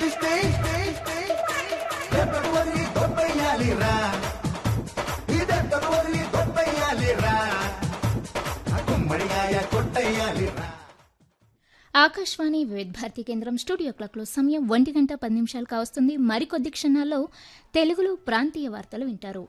కనిపిస్తే దెబ్బకు వదిలి దొబ్బెయ్యాలిరా ఈ దెబ్బకు వదిలి దొబ్బెయ్యాలిరా ఆ గుమ్మడికాయ కొట్టెయ్యాలిరా ఆకాశవాణి వివిధ భారతి కేంద్రం స్టూడియో క్లాక్లో సమయం ఒంటి గంట పది నిమిషాలు కావస్తుంది మరికొద్ది క్షణాల్లో తెలుగులో ప్రాంతీయ వార్తలు వింటారు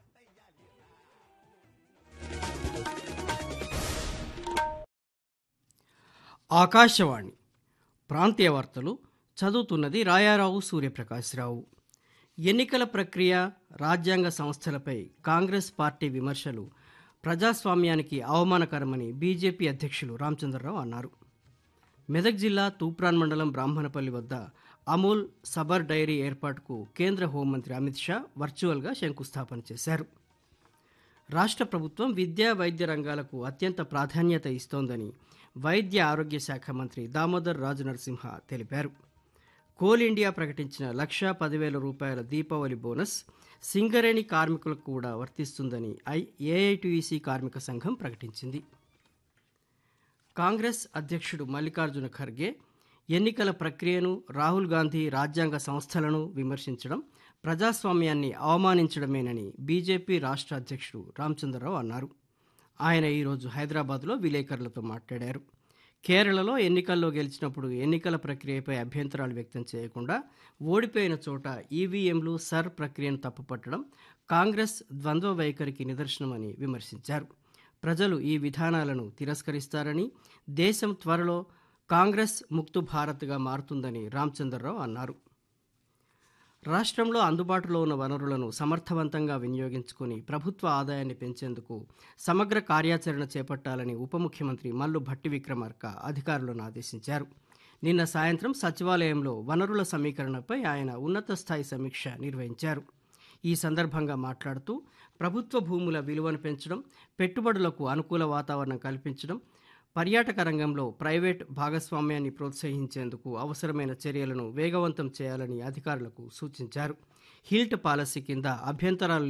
ఆకాశవాణి ప్రాంతీయ వార్తలు చదువుతున్నది రాయారావు సూర్యప్రకాశ్రావు ఎన్నికల ప్రక్రియ రాజ్యాంగ సంస్థలపై కాంగ్రెస్ పార్టీ విమర్శలు ప్రజాస్వామ్యానికి అవమానకరమని బీజేపీ అధ్యక్షులు రామచంద్రరావు అన్నారు మెదక్ జిల్లా తూప్రాన్ మండలం బ్రాహ్మణపల్లి వద్ద అమూల్ సబర్ డైరీ ఏర్పాటుకు కేంద్ర హోంమంత్రి అమిత్ షా వర్చువల్గా శంకుస్థాపన చేశారు రాష్ట్ర ప్రభుత్వం విద్యా వైద్య రంగాలకు అత్యంత ప్రాధాన్యత ఇస్తోందని వైద్య ఆరోగ్య శాఖ మంత్రి దామోదర్ రాజు నరసింహ తెలిపారు కోల్ ఇండియా ప్రకటించిన లక్షా పదివేల రూపాయల దీపావళి బోనస్ సింగరేణి కార్మికులకు కూడా వర్తిస్తుందని ఐ ఏఐటియుసి కార్మిక సంఘం ప్రకటించింది కాంగ్రెస్ అధ్యక్షుడు మల్లికార్జున ఖర్గే ఎన్నికల ప్రక్రియను రాహుల్ గాంధీ రాజ్యాంగ సంస్థలను విమర్శించడం ప్రజాస్వామ్యాన్ని అవమానించడమేనని బీజేపీ రాష్ట్ర అధ్యక్షుడు రామచంద్రరావు అన్నారు ఆయన ఈరోజు హైదరాబాద్లో విలేకరులతో మాట్లాడారు కేరళలో ఎన్నికల్లో గెలిచినప్పుడు ఎన్నికల ప్రక్రియపై అభ్యంతరాలు వ్యక్తం చేయకుండా ఓడిపోయిన చోట ఈవీఎంలు సర్ ప్రక్రియను తప్పుపట్టడం కాంగ్రెస్ ద్వంద్వ వైఖరికి నిదర్శనమని విమర్శించారు ప్రజలు ఈ విధానాలను తిరస్కరిస్తారని దేశం త్వరలో కాంగ్రెస్ ముక్తు భారత్గా మారుతుందని రామచంద్రరావు అన్నారు రాష్ట్రంలో అందుబాటులో ఉన్న వనరులను సమర్థవంతంగా వినియోగించుకుని ప్రభుత్వ ఆదాయాన్ని పెంచేందుకు సమగ్ర కార్యాచరణ చేపట్టాలని ఉప ముఖ్యమంత్రి మల్లు భట్టి విక్రమార్క అధికారులను ఆదేశించారు నిన్న సాయంత్రం సచివాలయంలో వనరుల సమీకరణపై ఆయన ఉన్నత స్థాయి సమీక్ష నిర్వహించారు ఈ సందర్భంగా మాట్లాడుతూ ప్రభుత్వ భూముల విలువను పెంచడం పెట్టుబడులకు అనుకూల వాతావరణం కల్పించడం పర్యాటక రంగంలో ప్రైవేట్ భాగస్వామ్యాన్ని ప్రోత్సహించేందుకు అవసరమైన చర్యలను వేగవంతం చేయాలని అధికారులకు సూచించారు హిల్ట్ పాలసీ కింద అభ్యంతరాలు